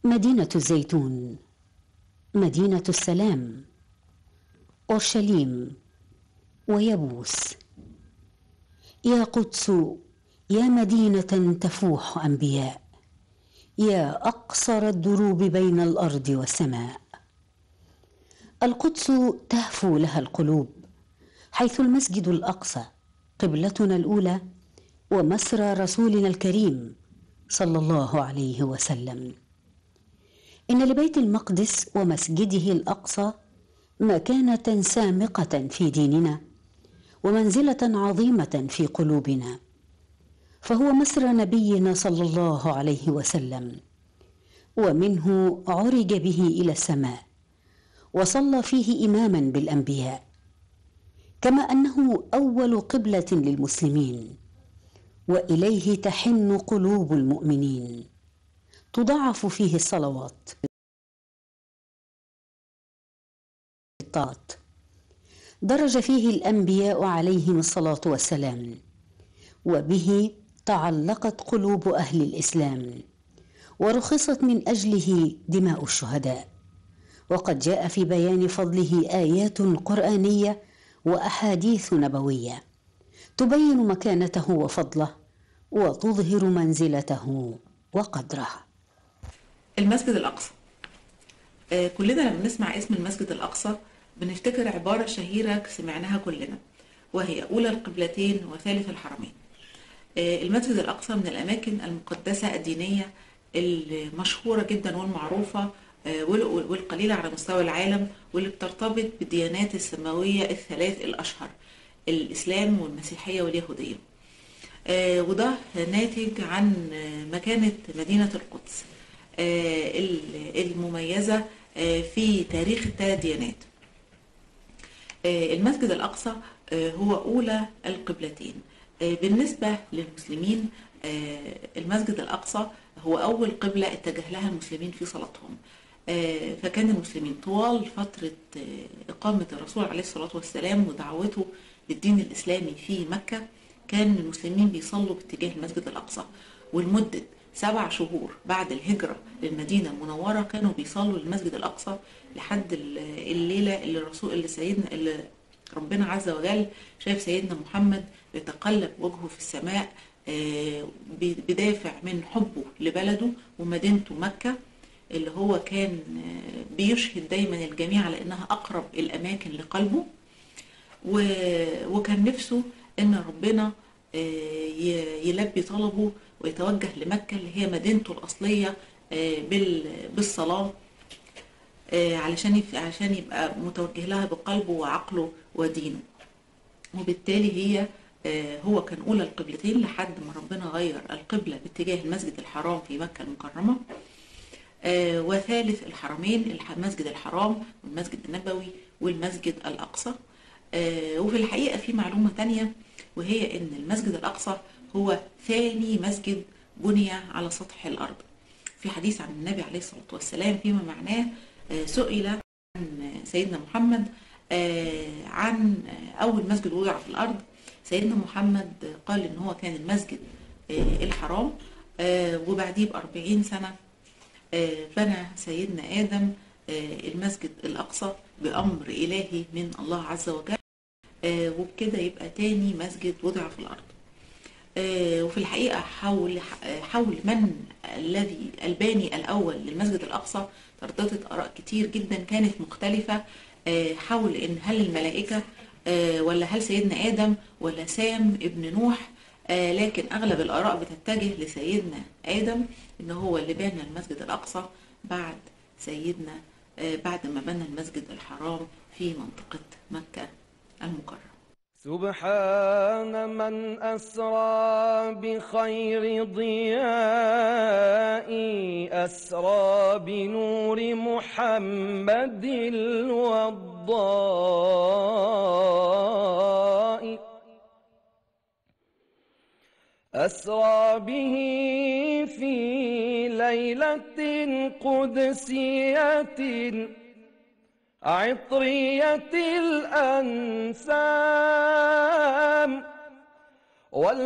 مدينة الزيتون مدينة السلام أورشليم ويبوس يا قدس يا مدينة تفوح أنبياء يا أقصر الدروب بين الأرض والسماء القدس تهفو لها القلوب حيث المسجد الأقصى قبلتنا الأولى ومسرى رسولنا الكريم صلى الله عليه وسلم ان لبيت المقدس ومسجده الاقصى مكانه سامقه في ديننا ومنزله عظيمه في قلوبنا فهو مسرى نبينا صلى الله عليه وسلم ومنه عرج به الى السماء وصلى فيه اماما بالانبياء كما انه اول قبله للمسلمين واليه تحن قلوب المؤمنين تضاعف فيه الصلوات درج فيه الانبياء عليهم الصلاه والسلام وبه تعلقت قلوب اهل الاسلام ورخصت من اجله دماء الشهداء وقد جاء في بيان فضله ايات قرانيه واحاديث نبويه تبين مكانته وفضله وتظهر منزلته وقدره المسجد الأقصى آه، كلنا لما نسمع اسم المسجد الأقصى بنفتكر عبارة شهيرة سمعناها كلنا وهي أولى القبلتين وثالث الحرمين آه، المسجد الأقصى من الأماكن المقدسة الدينية المشهورة جدا والمعروفة آه، وال- والقليلة على مستوى العالم واللي بترتبط بالديانات السماوية الثلاث الأشهر الإسلام والمسيحية واليهودية آه، وده ناتج عن آه، مكانة مدينة القدس آه، ال- المميزة آه، في تاريخ الثلاث ديانات آه، المسجد الأقصى آه، هو أولى القبلتين آه، بالنسبة للمسلمين آه، المسجد الأقصى هو أول قبلة اتجه لها المسلمين في صلاتهم آه، فكان المسلمين طوال فترة آه، إقامة الرسول عليه الصلاة والسلام ودعوته للدين الإسلامي في مكة كان المسلمين بيصلوا باتجاه المسجد الأقصى ولمدة سبع شهور بعد الهجرة للمدينة المنورة كانوا بيصلوا للمسجد الأقصى لحد ال- الليلة اللي الرسول اللي سيدنا اللي ربنا عز وجل شايف سيدنا محمد يتقلب وجهه في السماء آه، ب- بدافع من حبه لبلده ومدينته مكة اللي هو كان آه، بيشهد دايما الجميع على انها اقرب الاماكن لقلبه و- وكان نفسه ان ربنا آه، ي- يلبي طلبه ويتوجه لمكة اللي هي مدينته الأصلية آه، بال- بالصلاة آه، علشان يف- عشان يبقى متوجه لها بقلبه وعقله ودينه وبالتالي هي آه، هو كان أولى القبلتين لحد ما ربنا غير القبلة باتجاه المسجد الحرام في مكة المكرمة آه، وثالث الحرمين الح- المسجد الحرام والمسجد النبوي والمسجد الأقصى آه، وفي الحقيقة في معلومة تانية وهي أن المسجد الأقصى هو ثاني مسجد بني على سطح الأرض في حديث عن النبي عليه الصلاة والسلام فيما معناه آه، سئل عن سيدنا محمد آه، عن آه، أول مسجد وضع في الأرض سيدنا محمد قال إن هو كان المسجد آه، الحرام آه، وبعديه بأربعين سنة آه، بنى سيدنا آدم آه، المسجد الأقصى بأمر إلهي من الله عز وجل آه، وبكده يبقى تاني مسجد وضع في الأرض آه، وفي الحقيقة حول آه، حول من الذي الباني الأول للمسجد الأقصى ترددت آراء كتير جدا كانت مختلفة آه، حول إن هل الملائكة آه، ولا هل سيدنا آدم ولا سام ابن نوح آه، لكن أغلب الآراء بتتجه لسيدنا آدم إن هو اللي بنى المسجد الأقصى بعد سيدنا آه، بعد ما بنى المسجد الحرام في منطقة مكة المكرمة سبحان من أسرى بخير ضياء أسرى بنور محمد الوضاء أسرى به في ليلة قدسية عطرية الأنسام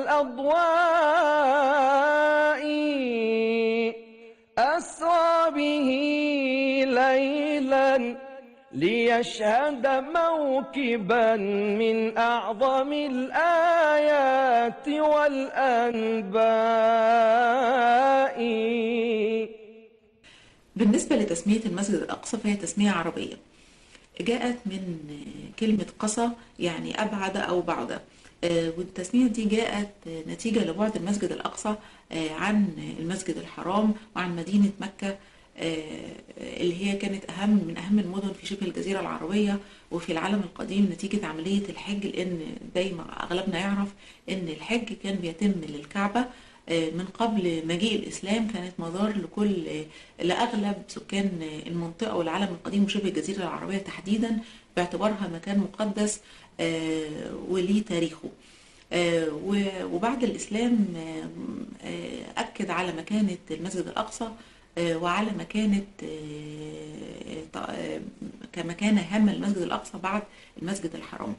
والأضواء أسرى به ليشهد موكبا من أعظم الآيات والأنباء بالنسبة لتسمية المسجد الأقصى فهي تسمية عربية جاءت من كلمة قصى يعني أبعد أو بعد آه، والتسمية دي جاءت نتيجة لبعد المسجد الأقصى آه، عن المسجد الحرام وعن مدينة مكة آه، اللي هي كانت أهم من أهم المدن في شبه الجزيرة العربية وفي العالم القديم نتيجة عملية الحج لأن دايما أغلبنا يعرف إن الحج كان بيتم للكعبة آه، من قبل مجيء الإسلام كانت مزار لكل لأغلب سكان المنطقة والعالم القديم وشبه الجزيرة العربية تحديدا باعتبارها مكان مقدس آه، وليه تاريخه آه، و- وبعد الإسلام آه، آه، أكد على مكانة المسجد الأقصى آه، وعلى مكانة آه، ط- آه، كمكانة هامة للمسجد الأقصى بعد المسجد الحرام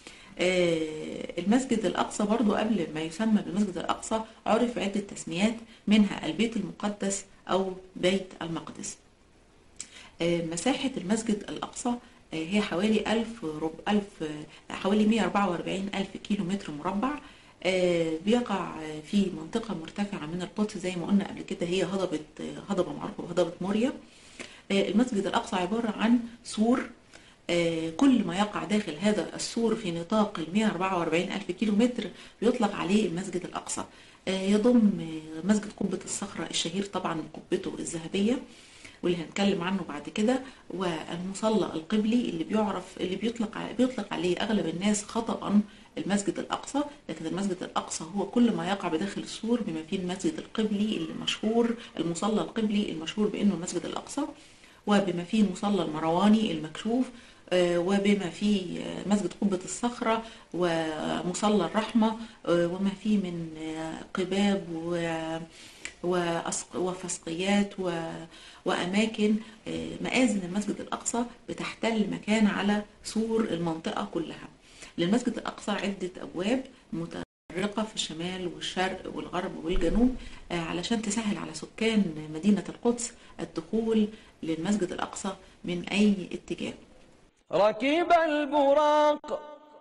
آه، المسجد الأقصى برضو قبل ما يسمى بالمسجد الأقصى عرف عدة تسميات منها البيت المقدس أو بيت المقدس آه، مساحة المسجد الأقصى آه، هي حوالي ألف رب ألف آه، حوالي 144 ألف كيلو متر مربع آه، بيقع آه، في منطقة مرتفعة من القدس زي ما قلنا قبل كده هي هضبة آه، هضبة معروفة بهضبة موريا آه، المسجد الأقصى عبارة عن سور آه، كل ما يقع داخل هذا السور في نطاق ال 144 ألف كيلو متر بيطلق عليه المسجد الأقصى آه، يضم آه، مسجد قبة الصخرة الشهير طبعا بقبته الذهبية واللي هنتكلم عنه بعد كده والمصلى القبلي اللي بيعرف اللي بيطلق ع- بيطلق عليه اغلب الناس خطأ المسجد الاقصى لكن المسجد الاقصى هو كل ما يقع بداخل السور بما فيه المسجد القبلي اللي مشهور المصلى القبلي المشهور بانه المسجد الاقصى وبما فيه المصلى المرواني المكشوف آه، وبما فيه آه، مسجد قبة الصخرة ومصلى الرحمة آه، وما فيه من آه، قباب و وأسق- وفسقيات و... وأماكن آه، مآذن المسجد الأقصى بتحتل مكان على سور المنطقة كلها للمسجد الأقصى عدة أبواب متفرقة في الشمال والشرق والغرب والجنوب آه، علشان تسهل على سكان مدينة القدس الدخول للمسجد الأقصى من أي اتجاه ركب البراق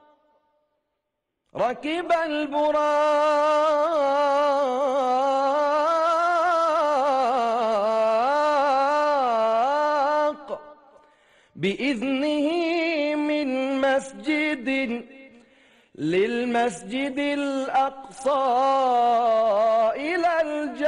ركب البراق بإذنه من مسجد للمسجد الأقصى إلى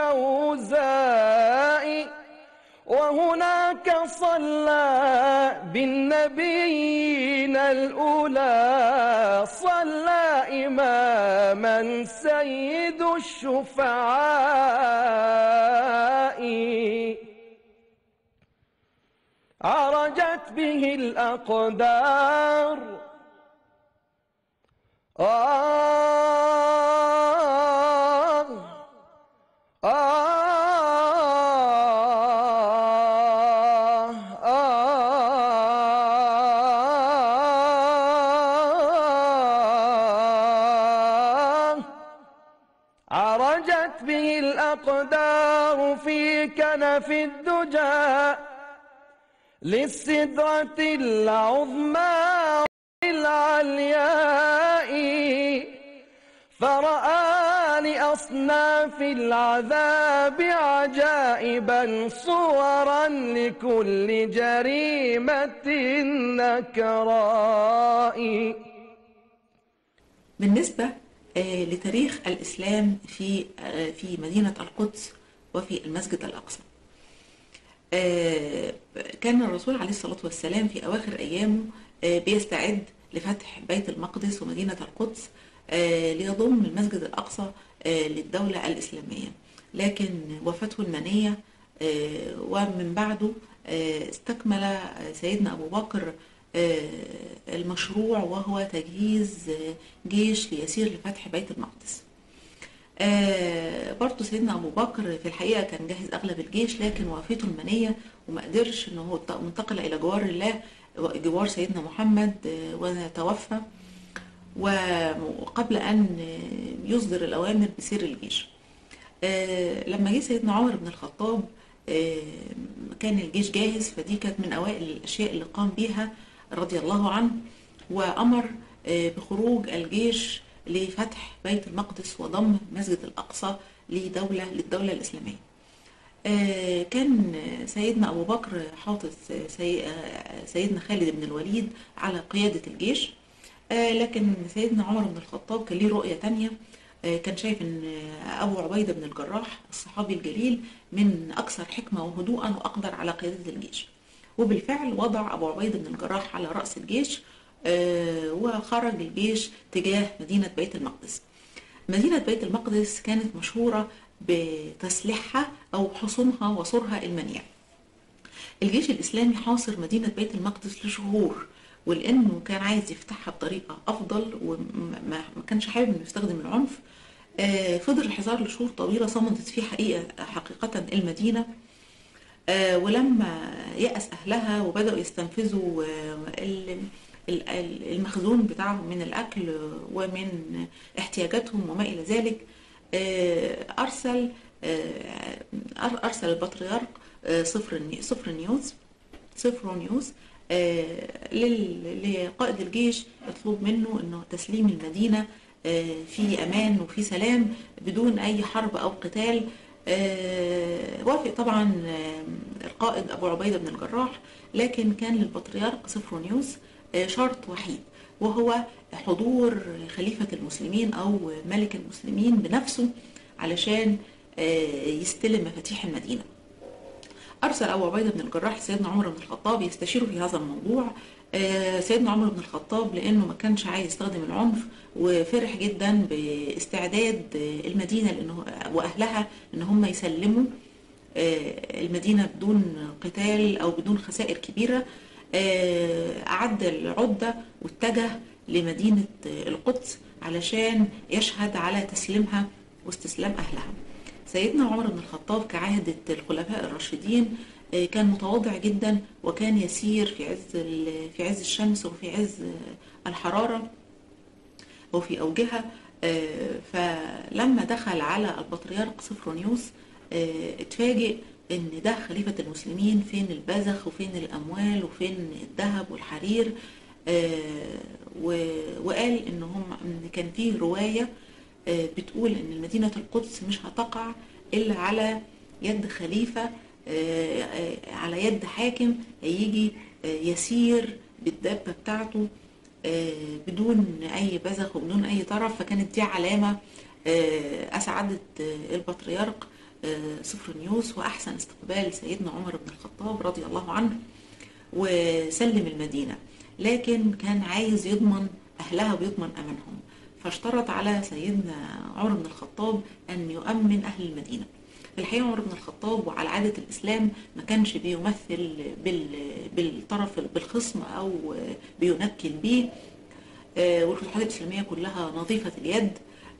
الجوزاء وهناك صلى بالنبيين الأولى صلى إماما سيد الشفعاء عرجت به الأقدار آه آه آه عرجت به الأقدار في كنف الدجى للسدرة العظمى العلياء فرأى لأصناف العذاب عجائبا صورا لكل جريمة نكراء بالنسبة آه، لتاريخ الإسلام في آه، في مدينة القدس وفي المسجد الأقصى آه، كان الرسول عليه الصلاة والسلام في أواخر أيامه آه، بيستعد لفتح بيت المقدس ومدينة القدس آه، ليضم المسجد الأقصى آه، للدولة الإسلامية لكن وفاته المنية آه، ومن بعده آه، استكمل آه، سيدنا أبو بكر آه، المشروع وهو تجهيز آه، جيش ليسير لفتح بيت المقدس آه برضه سيدنا ابو بكر في الحقيقه كان جاهز اغلب الجيش لكن وافته المنيه وما قدرش ان هو ت- انتقل الى جوار الله جوار سيدنا محمد آه وتوفى وقبل ان آه، يصدر الاوامر بسير الجيش آه لما جه سيدنا عمر بن الخطاب آه كان الجيش جاهز فدي كانت من اوائل الاشياء اللي قام بيها رضي الله عنه وأمر آه، بخروج الجيش لفتح بيت المقدس وضم مسجد الأقصى لدولة للدولة الإسلامية آه، كان سيدنا أبو بكر حاطط سي- آه، سيدنا خالد بن الوليد على قيادة الجيش آه، لكن سيدنا عمر بن الخطاب كان ليه رؤية تانية آه، كان شايف ان آه، ابو عبيدة بن الجراح الصحابي الجليل من اكثر حكمة وهدوءا واقدر على قيادة الجيش وبالفعل وضع ابو عبيدة بن الجراح على رأس الجيش آه، وخرج الجيش تجاه مدينة بيت المقدس مدينة بيت المقدس كانت مشهورة بتسليحها أو حصونها وسورها المنيع الجيش الإسلامي حاصر مدينة بيت المقدس لشهور ولأنه كان عايز يفتحها بطريقة أفضل وما ما كانش حابب إنه يستخدم العنف آه، فضل الحصار لشهور طويلة صمدت فيه حقيقة حقيقة المدينة آه، ولما يأس أهلها وبدأوا يستنفذوا آه، ال- ال- ال- المخزون بتاعهم من الأكل ومن احتياجاتهم وما إلى ذلك آه، أرسل آه، أر- أرسل البطريرك آه، صفر الني- صفر نيوز صفر نيوز آه، لل- لقائد الجيش يطلب منه انه تسليم المدينه آه، في امان وفي سلام بدون اي حرب او قتال آه، وافق طبعا آه، القائد ابو عبيده بن الجراح لكن كان للبطريرك صفر نيوز آه، شرط وحيد وهو حضور خليفه المسلمين او ملك المسلمين بنفسه علشان آه، يستلم مفاتيح المدينه أرسل أبو عبيدة بن الجراح سيدنا عمر بن الخطاب يستشيره في هذا الموضوع آه، سيدنا عمر بن الخطاب لأنه ما كانش عايز يستخدم العنف وفرح جدا باستعداد آه، المدينة لأنه وأهلها إن هم يسلموا آه، المدينة بدون قتال أو بدون خسائر كبيرة آه، أعد العدة واتجه لمدينة آه، القدس علشان يشهد على تسليمها واستسلام أهلها سيدنا عمر بن الخطاب كعهدة الخلفاء الراشدين آه، كان متواضع جدا وكان يسير في عز ال- في عز الشمس وفي عز آه، الحرارة وفي أوجها آه، فلما دخل على البطريرك صفرونيوس آه، اتفاجئ ان ده خليفة المسلمين فين البذخ وفين الاموال وفين الذهب والحرير آه، و- وقال ان هم ان كان فيه رواية آه، بتقول ان مدينة القدس مش هتقع الا على يد خليفة آه، آه، على يد حاكم هيجي آه، يسير بالدابة بتاعته آه، بدون اي بذخ وبدون اي طرف فكانت دي علامة آه، اسعدت آه، البطريرك آه، صفرونيوس واحسن استقبال سيدنا عمر بن الخطاب رضي الله عنه وسلم المدينة لكن كان عايز يضمن أهلها ويضمن أمانهم فاشترط على سيدنا عمر بن الخطاب أن يؤمن أهل المدينة في الحقيقة عمر بن الخطاب وعلى عادة الإسلام ما كانش بيمثل بال- بالطرف بالخصم أو بينكل بيه آه، والفتوحات الإسلامية كلها نظيفة اليد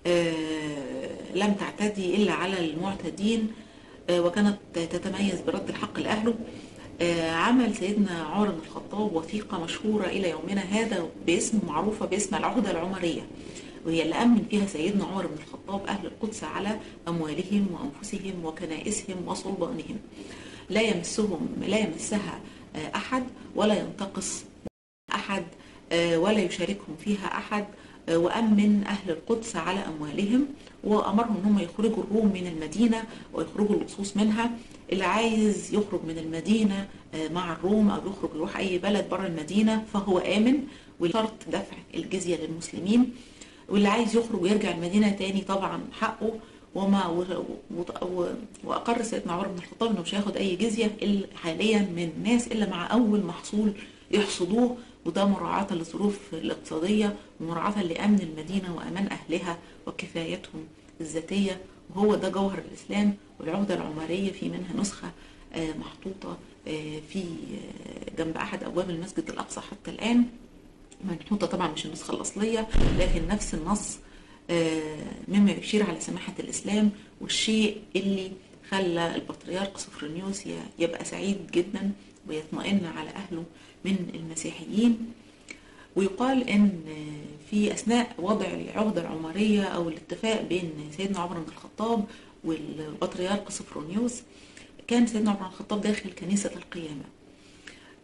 آه، لم تعتدي إلا على المعتدين آه، وكانت تتميز برد الحق لأهله آه، عمل سيدنا عمر بن الخطاب وثيقة مشهورة إلى يومنا هذا باسم معروفة باسم العهدة العمرية وهي اللي أمن فيها سيدنا عمر بن الخطاب أهل القدس على أموالهم وأنفسهم وكنائسهم وصلبانهم لا يمسهم لا يمسها آه، أحد ولا ينتقص أحد آه، ولا يشاركهم فيها أحد آه، وأمن أهل القدس على أموالهم وأمرهم أنهم يخرجوا الروم من المدينة ويخرجوا اللصوص منها اللي عايز يخرج من المدينة آه، مع الروم أو يخرج يروح أي بلد بره المدينة فهو آمن وشرط دفع الجزية للمسلمين واللي عايز يخرج ويرجع المدينة تاني طبعا حقه وما و- و- و- واقر سيدنا عمر بن الخطاب انه مش هياخد اي جزيه الا حاليا من الناس الا مع اول محصول يحصدوه وده مراعاة للظروف الاقتصادية ومراعاة لأمن المدينة وأمان أهلها وكفايتهم الذاتية وهو ده جوهر الإسلام والعهدة العمرية في منها نسخة آه، محطوطة آه، في آه، جنب أحد أبواب المسجد الأقصى حتى الآن منحوتة طبعا مش النسخة الأصلية لكن نفس النص آه، مما يشير على سماحة الإسلام والشيء اللي خلى البطريرك صفرونيوس ي- يبقى سعيد جدا ويطمئن على أهله من المسيحيين ويقال ان في اثناء وضع العهده العمريه او الاتفاق بين سيدنا عمر بن الخطاب والبطريرك صفرونيوس كان سيدنا عمر بن الخطاب داخل كنيسه القيامه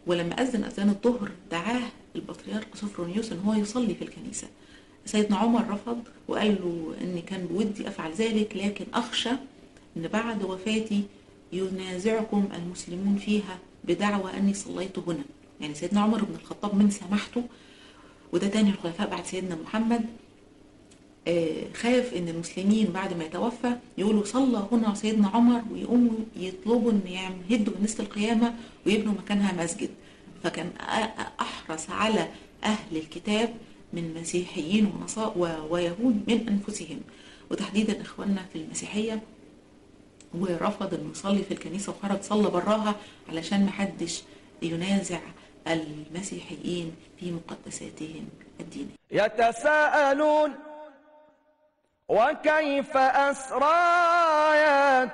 ولما أذن أذان الظهر دعاه البطريرك سوفرونيوس إن هو يصلي في الكنيسة سيدنا عمر رفض وقال له إني كان بودي أفعل ذلك لكن أخشى إن بعد وفاتي ينازعكم المسلمون فيها بدعوى أني صليت هنا يعني سيدنا عمر بن الخطاب من سماحته وده تاني الخلفاء بعد سيدنا محمد آه، خاف ان المسلمين بعد ما يتوفى يقولوا صلى هنا سيدنا عمر ويقوموا يطلبوا ان يعم- يهدوا كنيسه القيامه ويبنوا مكانها مسجد فكان أ- احرص على اهل الكتاب من مسيحيين ونصارى و- ويهود من انفسهم وتحديدا اخواننا في المسيحيه ورفض انه يصلي في الكنيسه وخرج صلى براها علشان محدش ينازع المسيحيين في مقدساتهم الدينيه يتساءلون وكيف أسرى يا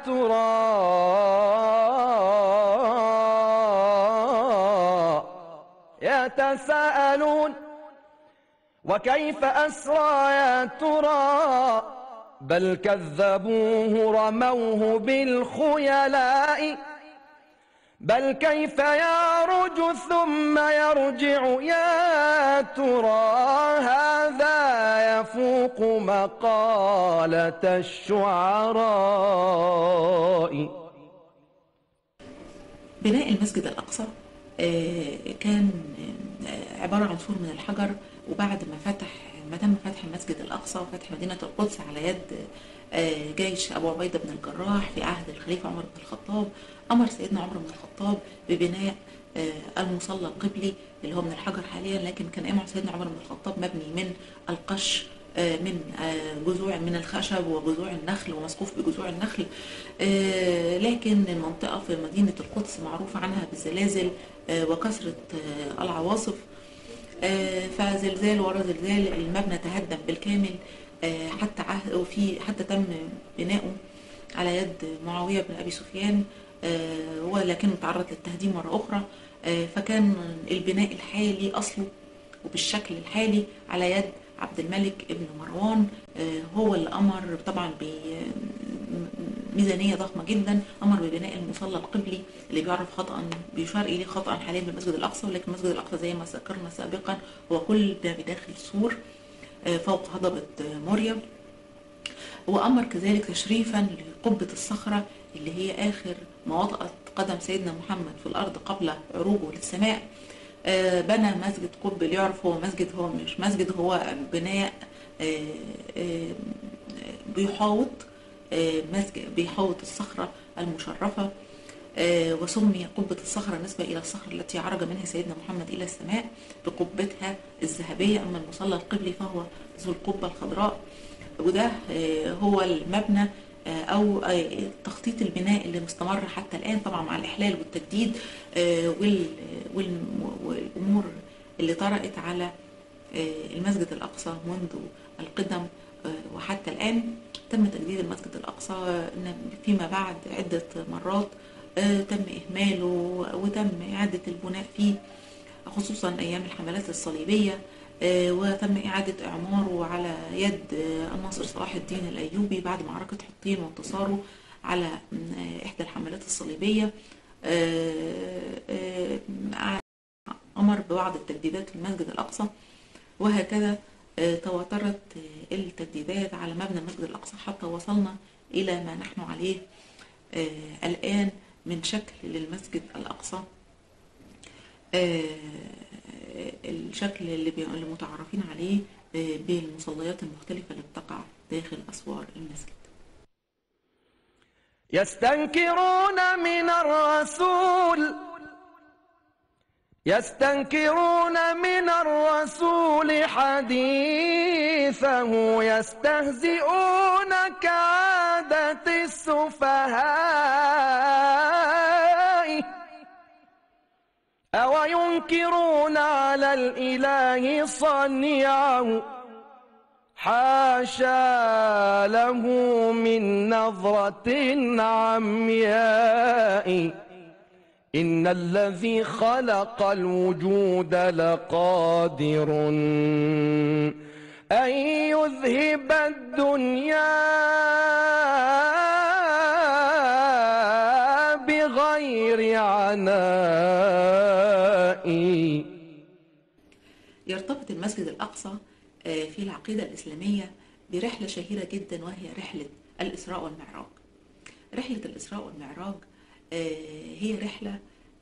ترى يتساءلون وكيف أسرى يا ترى بل كذبوه رموه بالخيلاء بل كيف يعرج ثم يرجع يا ترى هذا يفوق مقالة الشعراء بناء المسجد الأقصى آه، كان آه، عبارة عن سور من الحجر وبعد ما فتح ما تم فتح المسجد الأقصى وفتح مدينة القدس على يد آه، جيش أبو عبيدة بن الجراح في عهد الخليفة عمر بن الخطاب أمر سيدنا عمر بن الخطاب ببناء آه، المصلى القبلي اللي هو من الحجر حاليا لكن كان إمام سيدنا عمر بن الخطاب مبني من القش آه، من آه، جذوع من الخشب وجذوع النخل ومسقوف بجذوع النخل آه، لكن المنطقة في مدينة القدس معروف عنها بالزلازل آه، وكثرة آه، العواصف آه، فزلزال ورا زلزال المبنى تهدم بالكامل آه، حتى عهد وفي حتى تم بناؤه على يد معاوية بن أبي سفيان آه، ولكنه تعرض للتهديم مرة أخرى آه، فكان البناء الحالي أصله وبالشكل الحالي على يد عبد الملك ابن مروان آه، هو اللي أمر طبعا بميزانية ضخمة جدا أمر ببناء المصلى القبلي اللي بيعرف خطأ بيشار إليه خطأ حاليا بالمسجد الأقصى ولكن المسجد الأقصى زي ما ذكرنا سابقا هو كل ده بداخل سور آه، فوق هضبة آه، موريا وأمر كذلك تشريفا لقبة الصخرة اللي هي آخر ما وطأت قدم سيدنا محمد في الأرض قبل عروجه للسماء آه، بنى مسجد قب اللي يعرف هو مسجد هو مش مسجد هو بناء آه، آه، بيحاوط آه، مسجد بيحاوط الصخرة المشرفة آه، وسمي قبة الصخرة نسبة إلى الصخرة التي عرج منها سيدنا محمد إلى السماء بقبتها الذهبية أما المصلى القبلي فهو ذو القبة الخضراء وده آه، هو المبنى آه، او آه، تخطيط البناء اللي مستمر حتى الان طبعا مع الاحلال والتجديد آه، وال- وال- والامور اللي طرأت على آه، المسجد الاقصى منذ القدم آه، وحتى الان تم تجديد المسجد الاقصى إن فيما بعد عده مرات آه، تم اهماله وتم اعاده البناء فيه خصوصا ايام الحملات الصليبيه آه، وتم إعادة إعماره على يد آه، الناصر صلاح الدين الأيوبي بعد معركة حطين وانتصاره على م، آه، إحدى الحملات الصليبية آه، آه، أمر ببعض التجديدات في المسجد الأقصى وهكذا آه، تواترت آه، التجديدات على مبنى المسجد الأقصى حتى وصلنا إلى ما نحن عليه آه، الآن من شكل للمسجد الأقصى آه، الشكل اللي, بي... اللي متعرفين عليه آه، بالمصليات المختلفة اللي بتقع داخل أسوار المسجد يستنكرون من الرسول يستنكرون من الرسول حديثه يستهزئون كعادة السفهاء أو ينكرون على الإله صنيعه حاشا له من نظرة عمياء إن الذي خلق الوجود لقادر أن يذهب الدنيا بغير عناء يرتبط المسجد الأقصى آه، في العقيدة الإسلامية برحلة شهيرة جدا وهي رحلة الإسراء والمعراج رحلة الإسراء والمعراج آه، هي رحلة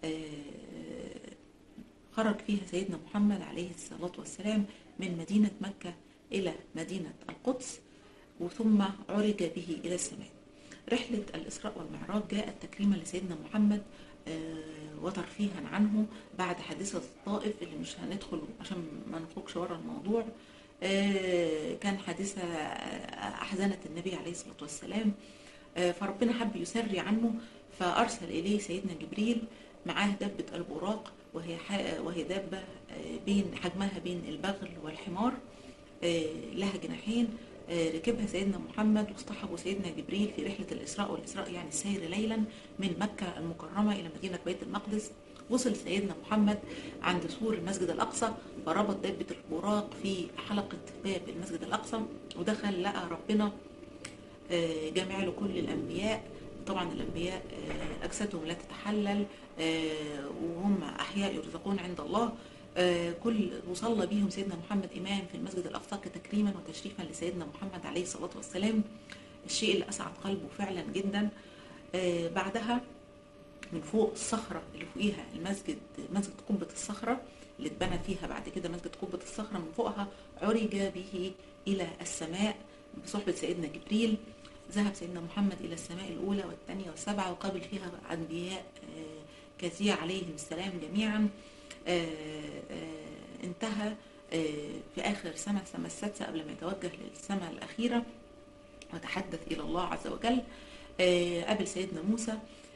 آه، خرج فيها سيدنا محمد عليه الصلاة والسلام من مدينة مكة إلى مدينة القدس وثم عرج به إلى السماء رحلة الإسراء والمعراج جاءت تكريما لسيدنا محمد آه، وترفيها عنه بعد حادثة الطائف اللي مش هندخل عشان ما نخرجش ورا الموضوع آه، كان حادثة آه، أحزنت النبي عليه الصلاة والسلام آه، فربنا حب يسري عنه فأرسل إليه سيدنا جبريل معاه دبة البراق وهي ح- وهي دابة آه، بين حجمها بين البغل والحمار آه، لها جناحين آه، ركبها سيدنا محمد واصطحبه سيدنا جبريل في رحلة الإسراء والإسراء يعني السير ليلا من مكة المكرمة إلى مدينة بيت المقدس وصل سيدنا محمد عند سور المسجد الأقصى فربط دابة البراق في حلقة باب المسجد الأقصى ودخل لقى ربنا آه، جامع له كل الأنبياء طبعا الأنبياء آه، أجسادهم لا تتحلل آه، وهم أحياء يرزقون عند الله آه، كل وصلى بيهم سيدنا محمد إمام في المسجد الأقصى كتكريما وتشريفا لسيدنا محمد عليه الصلاة والسلام الشيء اللي أسعد قلبه فعلا جدا آه، بعدها من فوق الصخرة اللي فوقيها المسجد مسجد قبة الصخرة اللي اتبنى فيها بعد كده مسجد قبة الصخرة من فوقها عرج به إلى السماء بصحبة سيدنا جبريل ذهب سيدنا محمد إلى السماء الأولى والثانية والسبعة وقابل فيها أنبياء آه، كثير عليهم السلام جميعا آه، آه، انتهى آه، في آخر سنة السنة السادسة قبل ما يتوجه للسنة الأخيرة وتحدث إلى الله عز وجل آه، قابل سيدنا موسى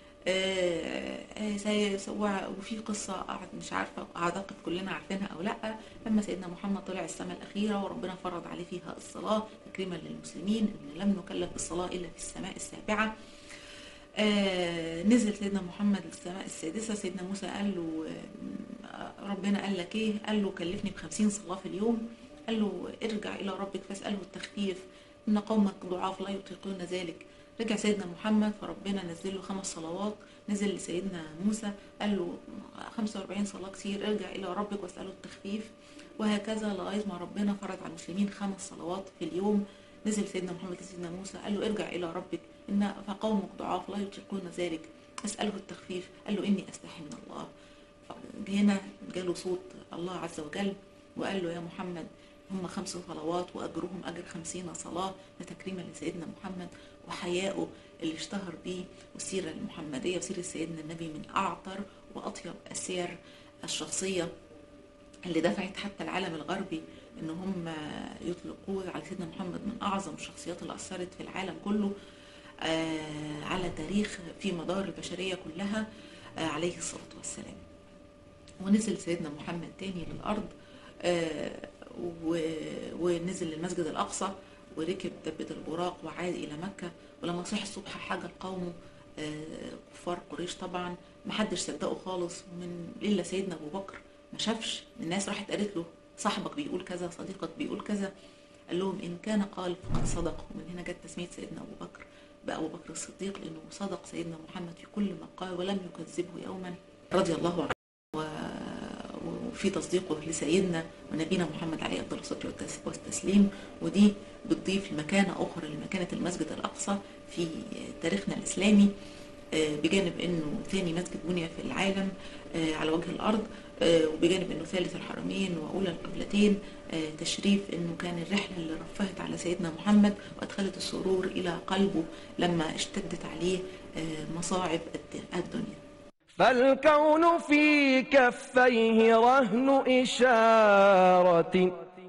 آه، آه، سي- سوى- وفي قصة أعت- مش عارفة أعتقد كلنا عارفينها أو لأ لما سيدنا محمد طلع السماء الأخيرة وربنا فرض عليه فيها الصلاة تكريما للمسلمين إن لم نكلف بالصلاة إلا في السماء السابعة آه، نزل سيدنا محمد للسماء السادسة سيدنا موسى قال له آه، ربنا قال لك ايه قال له كلفني بخمسين صلاة في اليوم قال له ارجع إلى ربك فاسأله التخفيف إن قومك ضعاف لا يطيقون ذلك رجع سيدنا محمد فربنا نزل له خمس صلوات نزل لسيدنا موسى قال له 45 صلاة كتير ارجع إلى ربك واسأله التخفيف وهكذا لغاية ما ربنا فرض على المسلمين خمس صلوات في اليوم نزل سيدنا محمد لسيدنا موسى قال له ارجع إلى ربك إن فقومك ضعاف لا يطيقون ذلك اسأله التخفيف قال له إني أستحي من الله هنا جاله صوت الله عز وجل وقال له يا محمد هم خمس صلوات وأجرهم أجر خمسين صلاة لتكريما لسيدنا محمد وحياؤه اللي اشتهر بيه والسيرة المحمدية وسيرة سيدنا النبي من أعطر وأطيب السير الشخصية اللي دفعت حتى العالم الغربي ان هم يطلقوه على سيدنا محمد من اعظم الشخصيات اللي اثرت في العالم كله آه، على تاريخ في مدار البشريه كلها آه، عليه الصلاه والسلام ونزل سيدنا محمد تاني للارض آه، و- ونزل للمسجد الاقصى وركب دبة البراق وعاد الى مكه ولما صح الصبح حاج قومه آه، كفار قريش طبعا محدش صدقه خالص من الا سيدنا ابو بكر ما شافش الناس راحت قالت له صاحبك بيقول كذا صديقك بيقول كذا قال لهم ان كان قال فقد صدق ومن هنا جت تسميه سيدنا ابو بكر بقى ابو بكر الصديق لانه صدق سيدنا محمد في كل ما قال ولم يكذبه يوما رضي الله عنه و- وفي تصديقه لسيدنا ونبينا محمد عليه افضل الصلاه والتس- والتسليم ودي بتضيف مكانه اخرى لمكانه المسجد الاقصى في تاريخنا الاسلامي آه، بجانب انه ثاني مسجد بني في العالم آه، على وجه الارض آه، وبجانب انه ثالث الحرمين واولى القبلتين آه، تشريف انه كان الرحله اللي رفهت على سيدنا محمد وادخلت السرور الى قلبه لما اشتدت عليه آه، مصاعب الد- الدنيا فالكون في كفيه رهن إشارة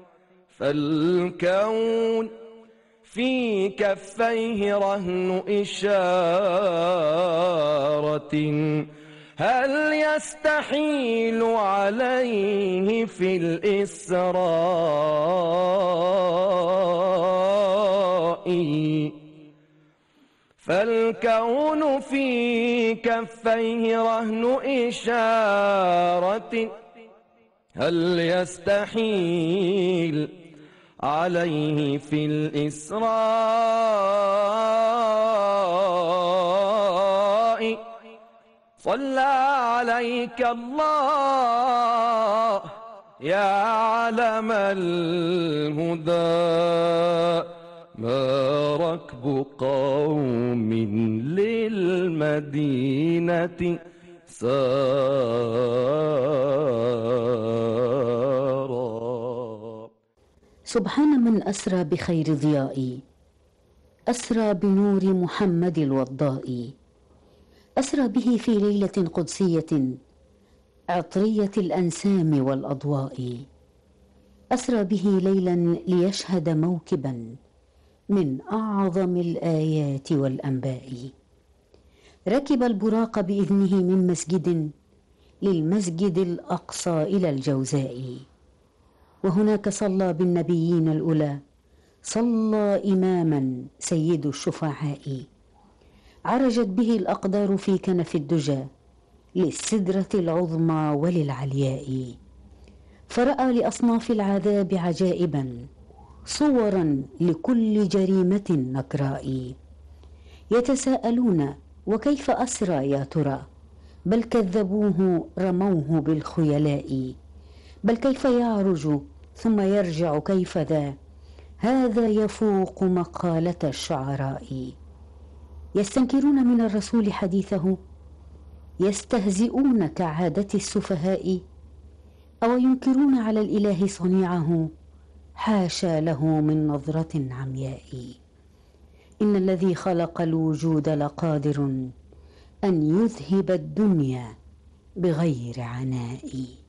فالكون في كفيه رهن إشارة هل يستحيل عليه في الإسراء فالكون في كفيه رهن إشارة هل يستحيل عليه في الإسراء صلى عليك الله يا علم الهدى ما ركب قوم للمدينة سارا سبحان من أسرى بخير ضيائي أسرى بنور محمد الوضاء أسرى به في ليلة قدسية عطرية الأنسام والأضواء أسرى به ليلا ليشهد موكبا من أعظم الآيات والأنباء ركب البراق بإذنه من مسجد للمسجد الأقصى إلى الجوزاء وهناك صلى بالنبيين الأولى صلى إماما سيد الشفعاء عرجت به الأقدار في كنف الدجى للسدرة العظمى وللعلياء فرأى لأصناف العذاب عجائبا صورا لكل جريمة نكراء يتساءلون وكيف أسرى يا ترى بل كذبوه رموه بالخيلاء بل كيف يعرج ثم يرجع كيف ذا هذا يفوق مقالة الشعراء يستنكرون من الرسول حديثه يستهزئون كعادة السفهاء أو ينكرون على الإله صنيعه حاشا له من نظرة عمياء إن الذي خلق الوجود لقادر أن يذهب الدنيا بغير عناء